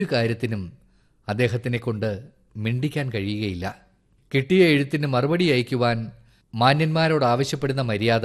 ഒരു കാര്യത്തിനും അദ്ദേഹത്തിനെ കൊണ്ട് മിണ്ടിക്കാൻ കഴിയുകയില്ല കിട്ടിയ എഴുത്തിന് മറുപടി അയക്കുവാൻ മാന്യന്മാരോട് ആവശ്യപ്പെടുന്ന മര്യാദ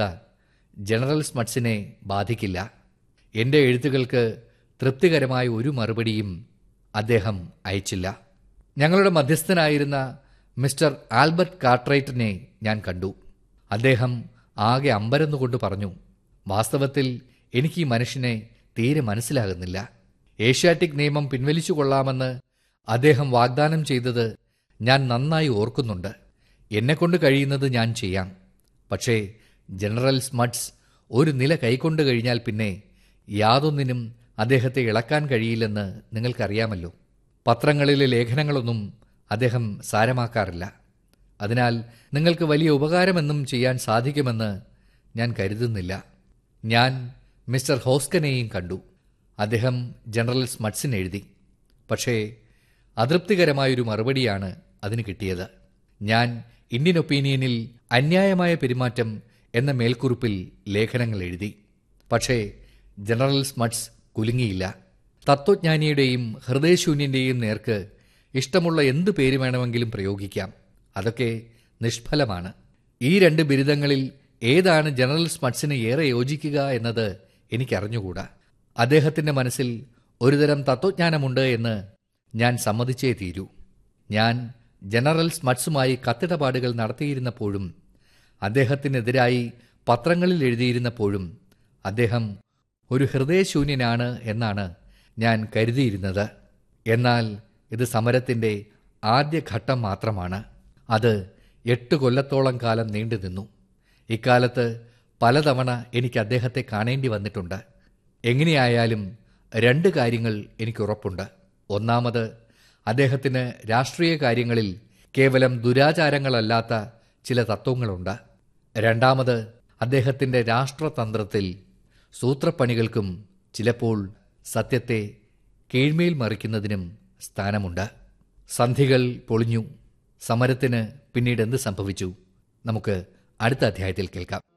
ജനറൽ സ്മട്സിനെ ബാധിക്കില്ല എൻ്റെ എഴുത്തുകൾക്ക് തൃപ്തികരമായ ഒരു മറുപടിയും അദ്ദേഹം അയച്ചില്ല ഞങ്ങളുടെ മധ്യസ്ഥനായിരുന്ന മിസ്റ്റർ ആൽബർട്ട് കാർട്രൈറ്റിനെ ഞാൻ കണ്ടു അദ്ദേഹം ആകെ അമ്പരന്നുകൊണ്ട് പറഞ്ഞു വാസ്തവത്തിൽ എനിക്ക് ഈ മനുഷ്യനെ തീരെ മനസ്സിലാകുന്നില്ല ഏഷ്യാറ്റിക് നിയമം പിൻവലിച്ചു കൊള്ളാമെന്ന് അദ്ദേഹം വാഗ്ദാനം ചെയ്തത് ഞാൻ നന്നായി ഓർക്കുന്നുണ്ട് എന്നെക്കൊണ്ട് കഴിയുന്നത് ഞാൻ ചെയ്യാം പക്ഷേ ജനറൽ സ്മട്സ് ഒരു നില കൈക്കൊണ്ട് കഴിഞ്ഞാൽ പിന്നെ യാതൊന്നിനും അദ്ദേഹത്തെ ഇളക്കാൻ കഴിയില്ലെന്ന് നിങ്ങൾക്കറിയാമല്ലോ പത്രങ്ങളിലെ ലേഖനങ്ങളൊന്നും അദ്ദേഹം സാരമാക്കാറില്ല അതിനാൽ നിങ്ങൾക്ക് വലിയ ഉപകാരമെന്നും ചെയ്യാൻ സാധിക്കുമെന്ന് ഞാൻ കരുതുന്നില്ല ഞാൻ മിസ്റ്റർ ഹോസ്കനെയും കണ്ടു അദ്ദേഹം ജനറൽ സ്മട്സിന് എഴുതി പക്ഷേ അതൃപ്തികരമായൊരു മറുപടിയാണ് അതിന് കിട്ടിയത് ഞാൻ ഇന്ത്യൻ ഒപ്പീനിയനിൽ അന്യായമായ പെരുമാറ്റം എന്ന മേൽക്കുറിപ്പിൽ ലേഖനങ്ങൾ എഴുതി പക്ഷേ ജനറൽ സ്മട്സ് കുലുങ്ങിയില്ല തത്വജ്ഞാനിയുടെയും ഹൃദയശൂന്യൻ്റെയും നേർക്ക് ഇഷ്ടമുള്ള എന്ത് പേര് വേണമെങ്കിലും പ്രയോഗിക്കാം അതൊക്കെ നിഷ്ഫലമാണ് ഈ രണ്ട് ബിരുദങ്ങളിൽ ഏതാണ് ജനറൽ സ്മട്സിന് ഏറെ യോജിക്കുക എന്നത് എനിക്കറിഞ്ഞുകൂടാ അദ്ദേഹത്തിൻ്റെ മനസ്സിൽ ഒരുതരം തത്വജ്ഞാനമുണ്ട് എന്ന് ഞാൻ സമ്മതിച്ചേ തീരൂ ഞാൻ ജനറൽ സ്മട്സുമായി കത്തിടപാടുകൾ നടത്തിയിരുന്നപ്പോഴും അദ്ദേഹത്തിനെതിരായി പത്രങ്ങളിൽ എഴുതിയിരുന്നപ്പോഴും അദ്ദേഹം ഒരു ഹൃദയശൂന്യനാണ് എന്നാണ് ഞാൻ കരുതിയിരുന്നത് എന്നാൽ ഇത് സമരത്തിൻ്റെ ആദ്യ ഘട്ടം മാത്രമാണ് അത് എട്ട് കൊല്ലത്തോളം കാലം നീണ്ടുനിന്നു ഇക്കാലത്ത് പലതവണ എനിക്ക് അദ്ദേഹത്തെ കാണേണ്ടി വന്നിട്ടുണ്ട് എങ്ങനെയായാലും രണ്ട് കാര്യങ്ങൾ എനിക്ക് ഉറപ്പുണ്ട് ഒന്നാമത് അദ്ദേഹത്തിന് രാഷ്ട്രീയ കാര്യങ്ങളിൽ കേവലം ദുരാചാരങ്ങളല്ലാത്ത ചില തത്വങ്ങളുണ്ട് രണ്ടാമത് അദ്ദേഹത്തിൻ്റെ രാഷ്ട്രതന്ത്രത്തിൽ സൂത്രപ്പണികൾക്കും ചിലപ്പോൾ സത്യത്തെ കീഴ്മേൽ മറിക്കുന്നതിനും സ്ഥാനമുണ്ട് സന്ധികൾ പൊളിഞ്ഞു സമരത്തിന് പിന്നീട് എന്ത് സംഭവിച്ചു നമുക്ക് അടുത്ത അധ്യായത്തിൽ കേൾക്കാം